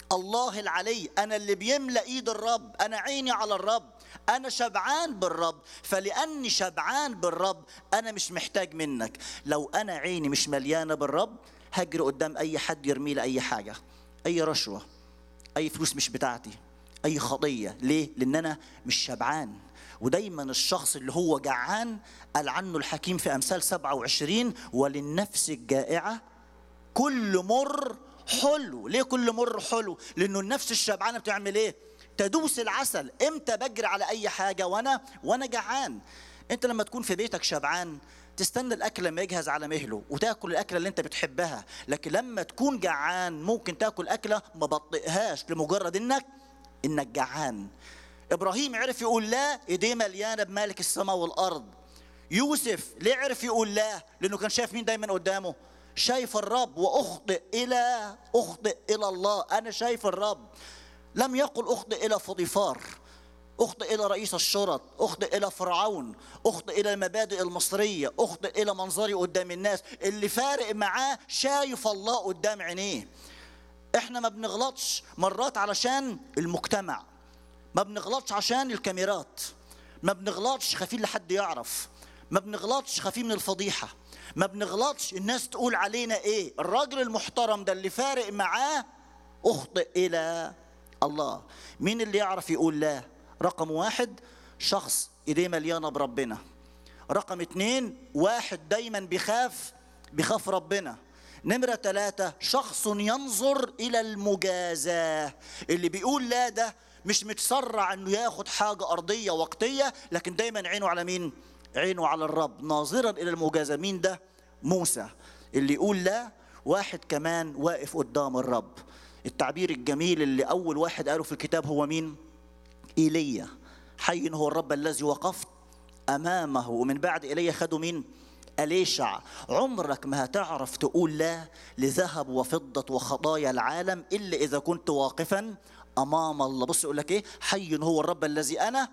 الله العلي انا اللي بيملا ايد الرب انا عيني على الرب انا شبعان بالرب فلاني شبعان بالرب انا مش محتاج منك لو انا عيني مش مليانه بالرب هجري قدام اي حد يرمي لي اي حاجه اي رشوه اي فلوس مش بتاعتي اي خطيه ليه لان انا مش شبعان ودايما الشخص اللي هو جعان قال عنه الحكيم في امثال 27 وللنفس الجائعه كل مر حلو ليه كل مر حلو لانه النفس الشبعانه بتعمل ايه تدوس العسل امتى بجري على اي حاجه وانا وانا جعان انت لما تكون في بيتك شبعان تستنى الاكل لما يجهز على مهله وتاكل الاكله اللي انت بتحبها لكن لما تكون جعان ممكن تاكل اكله ما بطئهاش لمجرد انك انك جعان ابراهيم عرف يقول لا ايديه مليانه بمالك السماء والارض يوسف ليه عرف يقول لا لانه كان شايف مين دايما قدامه شايف الرب واخطئ الى اخطئ الى الله انا شايف الرب لم يقل اخطئ الى فضيفار اخطئ الى رئيس الشرط اخطئ الى فرعون اخطئ الى المبادئ المصريه اخطئ الى منظري قدام الناس اللي فارق معاه شايف الله قدام عينيه احنا ما بنغلطش مرات علشان المجتمع ما بنغلطش عشان الكاميرات ما بنغلطش خايفين لحد يعرف ما بنغلطش خايفين من الفضيحه ما بنغلطش الناس تقول علينا ايه الراجل المحترم ده اللي فارق معاه اخطئ الى الله مين اللي يعرف يقول لا رقم واحد شخص ايديه مليانه بربنا رقم اتنين واحد دايما بيخاف بيخاف ربنا نمرة ثلاثة شخص ينظر إلى المجازاة اللي بيقول لا ده مش متسرع انه ياخد حاجة أرضية وقتية لكن دايما عينه على مين؟ عينه على الرب ناظرا إلى المجازاة مين ده؟ موسى اللي يقول لا واحد كمان واقف قدام الرب التعبير الجميل اللي أول واحد قاله في الكتاب هو مين؟ إيليا حي هو الرب الذي وقفت أمامه ومن بعد إيليا خدوا مين؟ أليشع عمرك ما هتعرف تقول لا لذهب وفضة وخطايا العالم إلا إذا كنت واقفا أمام الله بص يقول لك إيه حي هو الرب الذي أنا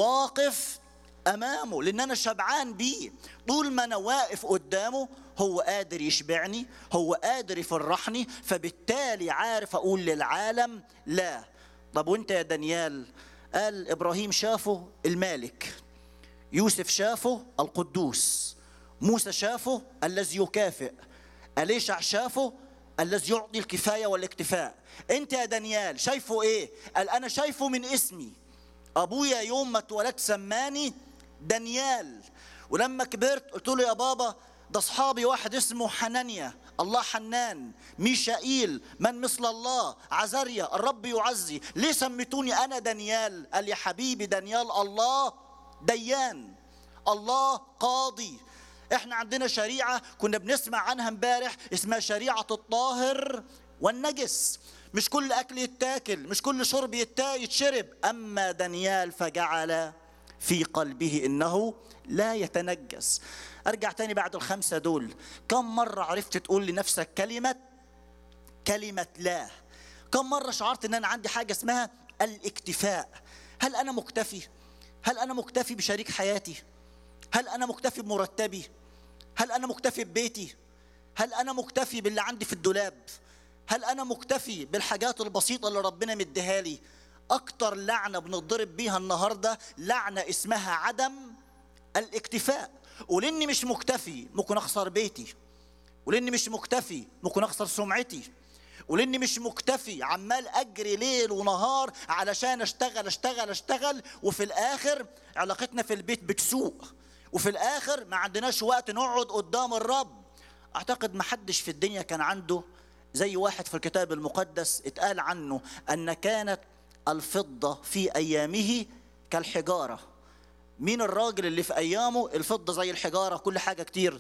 واقف أمامه لأن أنا شبعان بيه طول ما أنا واقف قدامه هو قادر يشبعني هو قادر يفرحني فبالتالي عارف أقول للعالم لا طب وانت يا دانيال قال إبراهيم شافه المالك يوسف شافه القدوس موسى شافه الذي يكافئ أليشع شافه الذي يعطي الكفاية والاكتفاء انت يا دانيال شايفه ايه قال انا شايفه من اسمي ابويا يوم ما اتولدت سماني دانيال ولما كبرت قلت له يا بابا ده اصحابي واحد اسمه حنانيا الله حنان ميشائيل من مثل الله عزريا الرب يعزي ليه سميتوني انا دانيال قال يا حبيبي دانيال الله ديان الله قاضي احنا عندنا شريعه كنا بنسمع عنها امبارح اسمها شريعه الطاهر والنجس مش كل اكل يتاكل مش كل شرب يتا يتشرب اما دانيال فجعل في قلبه انه لا يتنجس ارجع تاني بعد الخمسه دول كم مره عرفت تقول لنفسك كلمه كلمه لا كم مره شعرت ان انا عندي حاجه اسمها الاكتفاء هل انا مكتفي هل انا مكتفي بشريك حياتي هل انا مكتفي بمرتبي هل انا مكتفي ببيتي هل انا مكتفي باللي عندي في الدولاب هل انا مكتفي بالحاجات البسيطه اللي ربنا مديها لي اكتر لعنه بنضرب بيها النهارده لعنه اسمها عدم الاكتفاء ولاني مش مكتفي ممكن اخسر بيتي ولاني مش مكتفي ممكن اخسر سمعتي ولاني مش مكتفي عمال اجري ليل ونهار علشان اشتغل اشتغل اشتغل وفي الاخر علاقتنا في البيت بتسوء وفي الاخر ما عندناش وقت نقعد قدام الرب اعتقد ما حدش في الدنيا كان عنده زي واحد في الكتاب المقدس اتقال عنه ان كانت الفضه في ايامه كالحجاره مين الراجل اللي في ايامه الفضه زي الحجاره كل حاجه كتير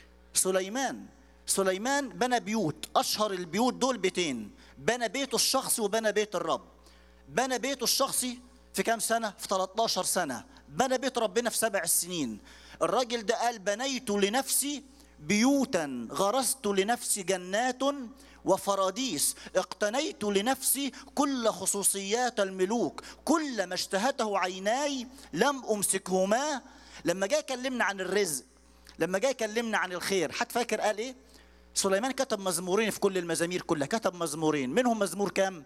سليمان سليمان بنى بيوت اشهر البيوت دول بيتين بنى بيته الشخصي وبنى بيت الرب بنى بيته الشخصي في كام سنه في 13 سنه بنى بيت ربنا في سبع سنين الراجل ده قال بنيت لنفسي بيوتا غرست لنفسي جنات وفراديس اقتنيت لنفسي كل خصوصيات الملوك كل ما اشتهته عيناي لم امسكهما لما جاء كلمنا عن الرزق لما جاء كلمنا عن الخير حد فاكر قال ايه سليمان كتب مزمورين في كل المزامير كلها كتب مزمورين منهم مزمور كام